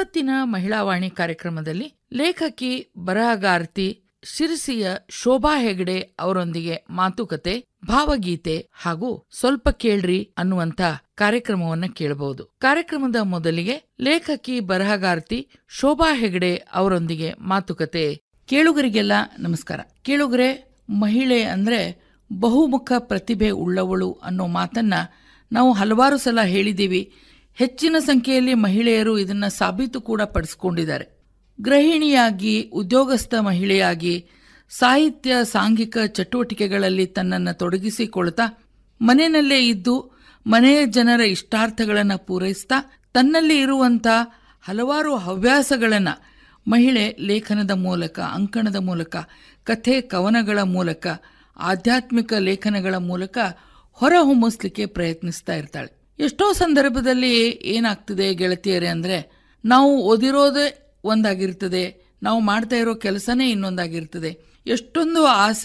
ಇವತ್ತಿನ ಮಹಿಳಾವಾಣಿ ಕಾರ್ಯಕ್ರಮದಲ್ಲಿ ಲೇಖಕಿ ಬರಹಗಾರ್ತಿ ಶಿರಸಿಯ ಶೋಭಾ ಹೆಗಡೆ ಅವರೊಂದಿಗೆ ಮಾತುಕತೆ ಭಾವಗೀತೆ ಹಾಗೂ ಸ್ವಲ್ಪ ಕೇಳ್ರಿ ಅನ್ನುವಂತ ಕಾರ್ಯಕ್ರಮವನ್ನ ಕೇಳಬಹುದು ಕಾರ್ಯಕ್ರಮದ ಮೊದಲಿಗೆ ಲೇಖಕಿ ಬರಹಗಾರ್ತಿ ಶೋಭಾ ಹೆಗಡೆ ಅವರೊಂದಿಗೆ ಮಾತುಕತೆ ಕೇಳುಗರಿಗೆಲ್ಲ ನಮಸ್ಕಾರ ಕೇಳುಗರೆ ಮಹಿಳೆ ಅಂದ್ರೆ ಬಹುಮುಖ ಪ್ರತಿಭೆ ಉಳ್ಳವಳು ಅನ್ನೋ ಮಾತನ್ನ ನಾವು ಹಲವಾರು ಸಲ ಹೇಳಿದ್ದೀವಿ ಹೆಚ್ಚಿನ ಸಂಖ್ಯೆಯಲ್ಲಿ ಮಹಿಳೆಯರು ಇದನ್ನ ಸಾಬೀತು ಕೂಡ ಪಡಿಸ್ಕೊಂಡಿದ್ದಾರೆ ಗೃಹಿಣಿಯಾಗಿ ಉದ್ಯೋಗಸ್ಥ ಮಹಿಳೆಯಾಗಿ ಸಾಹಿತ್ಯ ಸಾಂಘಿಕ ಚಟುವಟಿಕೆಗಳಲ್ಲಿ ತನ್ನನ್ನು ತೊಡಗಿಸಿಕೊಳ್ತಾ ಮನೆಯಲ್ಲೇ ಇದ್ದು ಮನೆಯ ಜನರ ಇಷ್ಟಾರ್ಥಗಳನ್ನು ಪೂರೈಸ್ತಾ ತನ್ನಲ್ಲಿ ಇರುವಂಥ ಹಲವಾರು ಹವ್ಯಾಸಗಳನ್ನು ಮಹಿಳೆ ಲೇಖನದ ಮೂಲಕ ಅಂಕಣದ ಮೂಲಕ ಕಥೆ ಕವನಗಳ ಮೂಲಕ ಆಧ್ಯಾತ್ಮಿಕ ಲೇಖನಗಳ ಮೂಲಕ ಹೊರಹೊಮ್ಮಿಸ್ಲಿಕ್ಕೆ ಪ್ರಯತ್ನಿಸ್ತಾ ಇರ್ತಾಳೆ ಎಷ್ಟೋ ಸಂದರ್ಭದಲ್ಲಿ ಏನಾಗ್ತದೆ ಗೆಳತಿಯರೇ ಅಂದರೆ ನಾವು ಓದಿರೋದೇ ಒಂದಾಗಿರ್ತದೆ ನಾವು ಮಾಡ್ತಾ ಇರೋ ಕೆಲಸನೇ ಇನ್ನೊಂದಾಗಿರ್ತದೆ ಎಷ್ಟೊಂದು ಆಸೆ